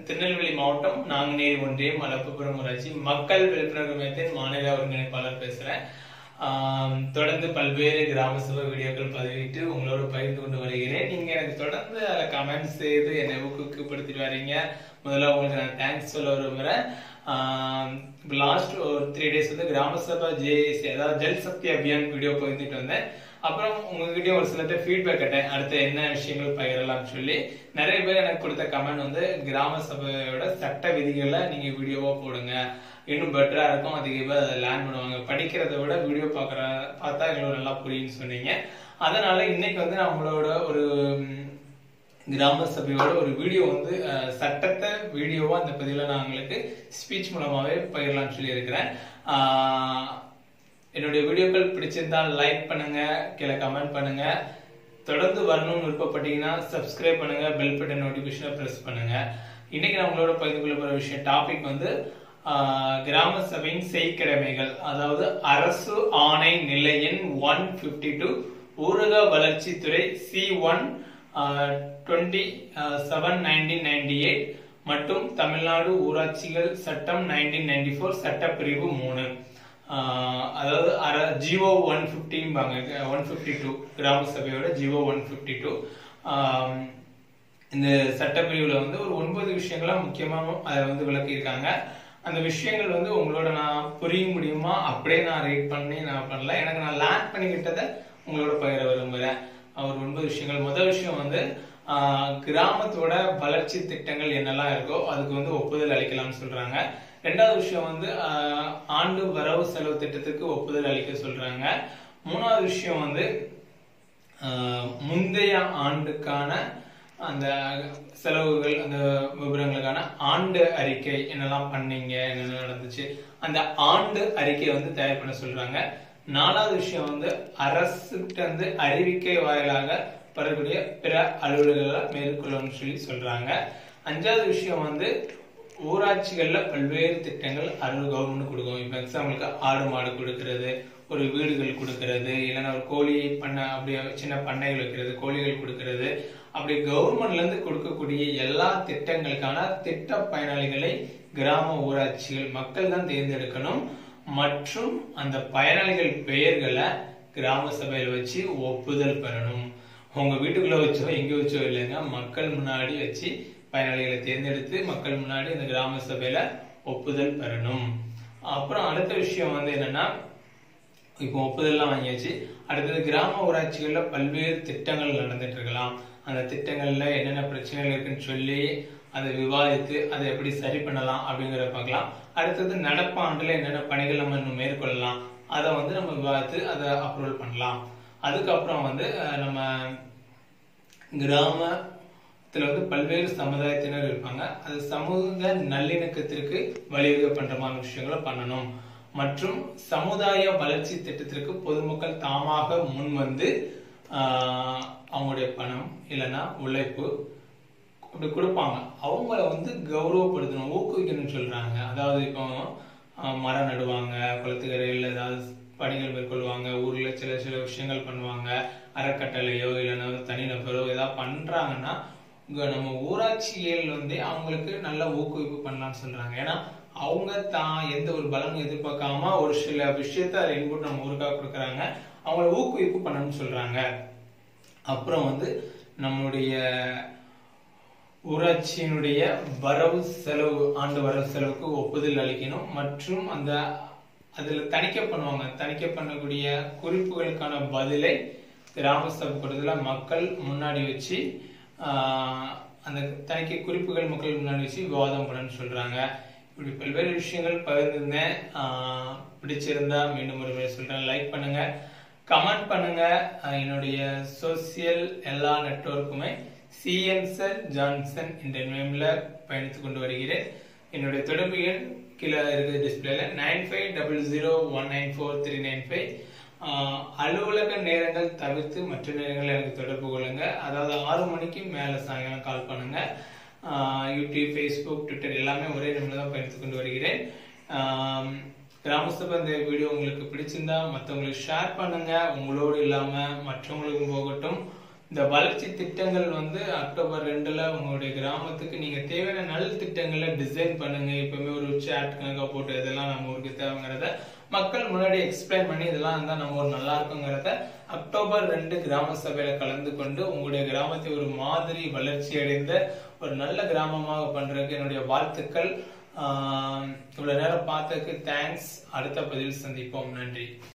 திருநெல்வேலி மாவட்டம் நாங்குநேரி ஒன்றியம் மலப்புப்புறம் ஊராட்சி மக்கள் விழிப்புணர்வு மையத்தின் மாநில ஒருங்கிணைப்பாளர் பேசுறேன் ஆம், தொடர்ந்து பல்வேறு கிராம சபை வீடியோக்கள் பதிவிட்டு உங்களோட பகிர்ந்து கொண்டு வருகிறேன் நீங்க எனக்கு தொடர்ந்து அதில் கமெண்ட் செய்து என்னை ஊக்குவிக்கப்படுத்திட்டு வரீங்க முதல்ல உங்களுக்கு நான் தேங்க்ஸ் சொல்ல விரும்புகிறேன் லாஸ்ட் ஒரு த்ரீ டேஸ் வந்து கிராம சபா ஜேஏசி அதாவது ஜல் சக்தி அபியான் வீடியோ பகிர்ந்துட்டு வந்தேன் அப்புறம் உங்ககிட்ட ஒரு சில ஃபீட்பேக் கேட்டேன் அடுத்து என்ன விஷயங்கள் பகிரலாம்னு சொல்லி நிறைய பேர் எனக்கு கொடுத்த கமெண்ட் வந்து கிராம சபையோட சட்ட விதிகளை நீங்க வீடியோவா போடுங்க இன்னும் பெட்டரா இருக்கும் அதிக பேர் அதை லேர்ன் பண்ணுவாங்க படிக்கிறதை விட வீடியோ பார்க்குற பார்த்தா எங்களுக்கு நல்லா புரியும்னு சொன்னீங்க அதனால இன்னைக்கு வந்து நான் உங்களோட ஒரு ம், கிராம சபையோட ஒரு வீடியோ வந்து அஹ், சட்டத்தை வீடியோவா அந்த பதிவில் நான் உங்களுக்கு ஸ்பீச் மூலமாவே பகிரலாம்னு சொல்லி இருக்கிறேன் என்னுடைய வீடியோக்கள் பிடிச்சிருந்தா லைக் பண்ணுங்க கீழே கமெண்ட் பண்ணுங்க தொடர்ந்து வரணும்னு விருப்பப்பட்டீங்கன்னா சப்ஸ்கிரைப் பண்ணுங்க பெல் பட்டன் நோட்டிபிகேஷனை பிரஸ் பண்ணுங்க இன்னைக்கு நான் உங்களோட பகிர்ந்து கொள்ள போற விஷயம் டாபிக் வந்து ஆஹ், கிராம சபையின் செய்கடமைகள் அதாவது அரசு ஆணை நிலை எண் ஒன் பிப்டி டூ ஊரக வளர்ச்சித்துறை C one twenty seven nineteen ninety eight மற்றும் தமிழ்நாடு ஊராட்சிகள் சட்டம் நைன்டீன் நைன்டி ஃபோர் சட்டப்பிரிவு மூணு ஆஹ் அதாவது அர ஜிஓ ஒன் ஃபிஃப்டின்பாங்க ஒன் ஃபிஃப்டி டூ கிராம சபையோட ஜிஓ ஒன் ஃபிஃப்டி டூ இந்த சட்டப்பிரிவுல வந்து ஒரு ஒன்பது விஷயங்களா முக்கியமாக அதை வந்து விளக்கியிருக்காங்க அந்த விஷயங்கள் வந்து உங்களோட நான் புரிய முடியுமா அப்படியே நான் ரீட் பண்ணி நான் பண்ணல எனக்கு நான் லேர்ன் பண்ணிக்கிட்டதை உங்களோட பகிர விரும்புகிறேன் ஒரு ஒன்பது விஷயங்கள் முதல் விஷயம் வந்து ஆஹ் கிராமத்தோட வளர்ச்சி திட்டங்கள் என்னெல்லாம் இருக்கோ அதுக்கு வந்து ஒப்புதல் அளிக்கலாம்னு சொல்றாங்க ரெண்டாவது விஷயம் வந்து ஆஹ் ஆண்டு வரவு செலவு திட்டத்துக்கு ஒப்புதல் அளிக்க சொல்றாங்க மூணாவது விஷயம் வந்து ஆஹ் முந்தைய ஆண்டுக்கான அந்த செலவுகள் அந்த விவரங்களுக்கான ஆண்டு அறிக்கை என்னெல்லாம் பண்ணீங்க என்னென்ன நடந்துச்சு அந்த ஆண்டு அறிக்கையை வந்து தயார் பண்ண சொல்றாங்க நாலாவது விஷயம் வந்து அரசுகிட்ட வந்து அறிவிக்கை வாயிலாக பெறக்கூடிய பிற அலுவலர்களை மேற்கொள்ளணும்னு சொல்லி சொல்றாங்க அஞ்சாவது விஷயம் வந்து ஊராட்சிகள்ல பல்வேறு திட்டங்கள் அருள் கவர்மெண்ட் கொடுக்கும் இப்போ எக்ஸாம்பிளுக்கு ஆடு மாடு கொடுக்கறது ஒரு வீடுகள் கொடுக்கறது இல்லைன்னா ஒரு கோழி பண்ணை அப்படியே சின்ன பண்ணைகள் வைக்கிறது கோழிகள் கொடுக்கறது அப்படி கவர்மெண்ட்ல இருந்து கொடுக்கக்கூடிய எல்லா திட்டங்களுக்கான திட்ட பயனாளிகளை கிராம ஊராட்சிகள் மக்கள் தான் தேர்ந்தெடுக்கணும் மற்றும் அந்த பயனாளிகள் பெயர்களை கிராம சபையில வச்சு ஒப்புதல் பெறணும் உங்க வீட்டுக்குள்ள வச்சோ எங்க வச்சோ இல்லைங்க மக்கள் முன்னாடி வச்சு பயனாளிகளை தேர்ந்தெடுத்து மக்கள் முன்னாடி இந்த கிராம சபையில ஒப்புதல் பெறணும் அப்புறம் அடுத்த விஷயம் வந்து என்னன்னா இப்போ ஒப்புதல்லாம் வாங்கியாச்சு அடுத்தது கிராம ஊராட்சிகள்ல பல்வேறு திட்டங்கள் நடந்துட்டு இருக்கலாம் அந்த திட்டங்கள்ல என்னென்ன பிரச்சனைகள் இருக்குன்னு சொல்லி அதை விவாதித்து அதை எப்படி சரி பண்ணலாம் அப்படிங்கிறத பார்க்கலாம் அடுத்தது நடப்பாண்டுல என்னென்ன பணிகள் நம்ம இன்னும் மேற்கொள்ளலாம் அதை வந்து நம்ம விவாதித்து அதை அப்ரூவல் பண்ணலாம் அதுக்கப்புறம் வந்து அஹ், நம்ம கிராமத்துல வந்து பல்வேறு சமுதாயத்தினர் இருப்பாங்க அது சமூக நல்லிணக்கத்திற்கு வழிவகை பண்ற மாதிரி விஷயங்களை பண்ணணும் மற்றும் சமுதாய வளர்ச்சி திட்டத்திற்கு பொதுமக்கள் தாமாக முன் வந்து ஆஹ், அவங்களுடைய பணம் இல்லைன்னா உழைப்பு அப்படி கொடுப்பாங்க அவங்கள வந்து கௌரவப்படுத்தணும் ஊக்குவிக்கணும்னு சொல்றாங்க அதாவது இப்போ ஆஹ், மரம் நடுவாங்க குளத்துக்கரையில் ஏதாவது பணிகள் மேற்கொள்வாங்க ஊர்ல சில சில விஷயங்கள் பண்ணுவாங்க அறக்கட்டளையோ இல்லைன்னா தனிநபரோ ஏதாவது பண்றாங்கன்னா இங்க நம்ம ஊராட்சிகள் வந்து அவங்களுக்கு நல்ல ஊக்குவிப்பு பண்ணலாம்னு சொல்றாங்க ஏன்னா அவங்க தான் எந்த ஒரு பலனும் எதிர்பார்க்காம ஒரு சில விஷயத்த இன்புட் நம்ம ஊருக்காக கொடுக்குறாங்க அவங்கள ஊக்குவிப்பு பண்ணணும்னு சொல்றாங்க அப்புறம் வந்து நம்முடைய ஊராட்சியினுடைய வரவு செலவு ஆண்டு வரவு செலவுக்கு ஒப்புதல் அளிக்கணும் மற்றும் அந்த அதுல தணிக்கை பண்ணுவாங்க தணிக்கை பண்ணக்கூடிய குறிப்புகளுக்கான பதிலை கிராம சபை கூட்டத்துல மக்கள் முன்னாடி வச்சு ஆஹ், அந்த தணிக்கை குறிப்புகள் மக்கள் முன்னாடி வச்சு விவாதம் பண்ணணும்னு சொல்றாங்க இப்படி பல்வேறு விஷயங்கள் பகிர்ந்திருந்தேன் ஆஹ், பிடிச்சிருந்தா மீண்டும் ஒரு முறை சொல்றேன் லைக் பண்ணுங்க கமெண்ட் பண்ணுங்க அஹ் என்னுடைய சோசியல் எல்லா நெட்வொர்க்குமே சிஎன்சர் ஜான்சன் என்ற நேம்ல பயணித்துக் கொண்டு வருகிறேன் என்னுடைய தொடர்பு எண் கீழே இருக்குது டிஸ்பிளேல nine five double zero one nine four three nine five அலுவலக நேரங்கள் தவிர்த்து மற்ற நேரங்கள் எனக்கு தொடர்பு கொள்ளுங்க அதாவது ஆறு மணிக்கு மேல சாயங்காலம் கால் பண்ணுங்க ஆஹ் யூடியூப் ஃபேஸ்புக் ட்விட்டர் எல்லாமே ஒரே நம்பர் தான் பயணித்துக் கொண்டு வருகிறேன் ஆம், கிராம சபை இந்த வீடியோ உங்களுக்கு பிடிச்சிருந்தா மற்றவங்களுக்கு ஷேர் பண்ணுங்க உங்களோடு இல்லாம மற்றவங்களுக்கும் போகட்டும் இந்த வளர்ச்சி திட்டங்கள் வந்து அக்டோபர் ரெண்டுல உங்களுடைய கிராமத்துக்கு நீங்க தேவையான நல் திட்டங்களை டிசைன் பண்ணுங்க எப்பவுமே ஒரு சேட் கணக்கா போட்டு இதெல்லாம் நம்ம ஊருக்கு தேவைங்கிறத மக்கள் முன்னாடி எக்ஸ்பிளைன் பண்ணி இதெல்லாம் இருந்தா நம்ம ஒரு நல்லா இருக்குங்கிறத அக்டோபர் ரெண்டு கிராம சபையில கலந்து கொண்டு உங்களுடைய கிராமத்தை ஒரு மாதிரி வளர்ச்சி அடைந்த ஒரு நல்ல கிராமமாக பண்றதுக்கு என்னுடைய வாழ்த்துக்கள் ஆஹ் இவ்வளவு நேரம் பார்த்ததுக்கு தேங்க்ஸ் அடுத்த பதிவில் சந்திப்போம் நன்றி